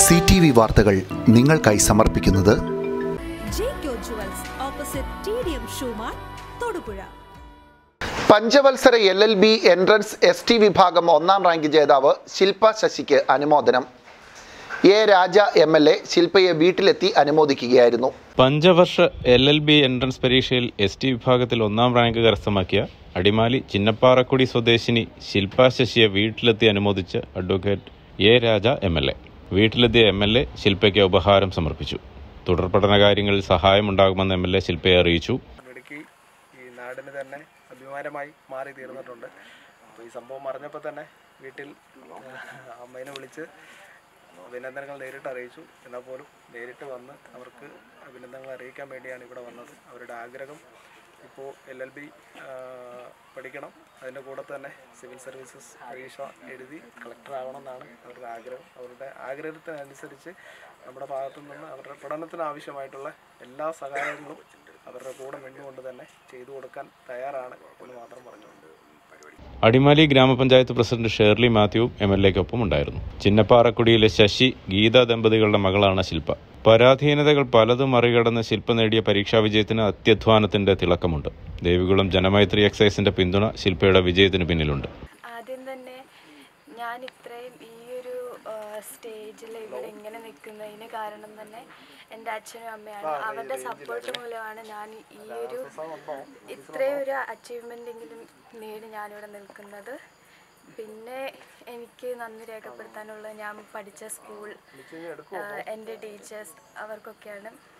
C T V വാർത്തകൾ നിങ്ങൾക്കായി സമർപ്പിക്കുന്നത് Jaico jewels opposite T D M ഷൂമാർ തൊടുപുഴ പഞ്ചവത്സര L L B entrance S T വിഭാഗം ഒന്നാം റാങ്ക് ജേതാവ് ശില്പ ശശിക്ക് അനുമോദനം A Raja M L A ശില്പയെ വീട്ടിലെത്തി അനുമോദിക്കുകയായിരുന്നു പഞ്ചവർഷ എൽ എൽ ബി എൻട്രൻസ് പരീക്ഷയിൽ എസ് ടി വിഭാഗത്തിൽ ഒന്നാം റാങ്ക് കരസ്ഥമാക്കിയ അടിമാലി ചിന്നപ്പാറക്കുടി സ്വദേശിനി ശില്പ ശശിയെ വീട്ടിലെത്തി അനുമോദിച്ച് advocate A Raja M L A വീട്ടിലെത്തിയ എം എൽ എ ശില്പയ്ക്ക് ഉപഹാരം സമർപ്പിച്ചു തുടർ പഠന കാര്യങ്ങളിൽ സഹായമുണ്ടാകുമെന്ന് എം എൽ എ ശില്പയെ അറിയിച്ചു ഇടുക്കി ഈ നാടിന് തന്നെ അഭിമാനമായി മാറി തീർന്നിട്ടുണ്ട് അപ്പോൾ ഈ സംഭവം അറിഞ്ഞപ്പോൾ തന്നെ വീട്ടിൽ ആ, അമ്മേനെ വിളിച്ച് അഭിനന്ദനങ്ങൾ നേരിട്ട് അറിയിച്ചു എന്നാൽ പോലും നേരിട്ട് വന്ന് അവർക്ക് അഭിനന്ദനങ്ങൾ അറിയിക്കാൻ വേണ്ടിയാണ് ഇവിടെ വന്നത് അവരുടെ ആഗ്രഹം ഇപ്പോൾ എൽ എൽ ബി പഠിക്കണം അതിൻ്റെ കൂടെ തന്നെ സിവിൽ സർവീസസ് പരീക്ഷ എഴുതി കളക്ടർ ആവണമെന്നാണ് അവരുടെ ആഗ്രഹം അവരുടെ ആഗ്രഹത്തിനനുസരിച്ച് നമ്മുടെ ഭാഗത്തു നിന്ന് അവരുടെ പഠനത്തിന് ആവശ്യമായിട്ടുള്ള എല്ലാ സഹായങ്ങളും അവരുടെ കൂടെ നിന്നുകൊണ്ട് തന്നെ ചെയ്തു കൊടുക്കാൻ തയ്യാറാണ് എന്ന് മാത്രം പറഞ്ഞുകൊണ്ട് അടിമാലി ഗ്രാമപഞ്ചായത്ത് പ്രസിഡന്റ് ഷേർലി മാത്യുവും എം എൽ എക്കൊപ്പം ഉണ്ടായിരുന്നു ചിന്നപ്പാറക്കുടിയിലെ ശശി ഗീത ദമ്പതികളുടെ മകളാണ് ശില്പ പരാധീനതകൾ പലതും മറികടന്ന് ശില്പ നേടിയ പരീക്ഷാ വിജയത്തിന് അത്യധ്വാനത്തിന്റെ തിളക്കമുണ്ട് ദേവികുളം ജനമൈത്രി എക്സൈസിന്റെ പിന്തുണ ശില്പയുടെ വിജയത്തിന് പിന്നിലുണ്ട് ആദ്യം തന്നെ ഞാൻ ഇത്രയും ഈ ഒരു സ്റ്റേജിൽ ഇവിടെ ഇങ്ങനെ നിൽക്കുന്നതിന് കാരണം തന്നെ എൻ്റെ അച്ഛനും അമ്മയാണ് അവരുടെ സപ്പോർട്ട് മൂലമാണ് ഞാൻ ഈ ഒരു ഇത്രയും ഒരു അച്ചീവ്മെൻ്റ് എങ്കിലും നേടി ഞാനിവിടെ നിൽക്കുന്നത് പിന്നെ എനിക്ക് നന്ദി രേഖപ്പെടുത്താനുള്ളത് ഞാൻ പഠിച്ച സ്കൂൾ എൻ്റെ ടീച്ചേഴ്സ് അവർക്കൊക്കെയാണ്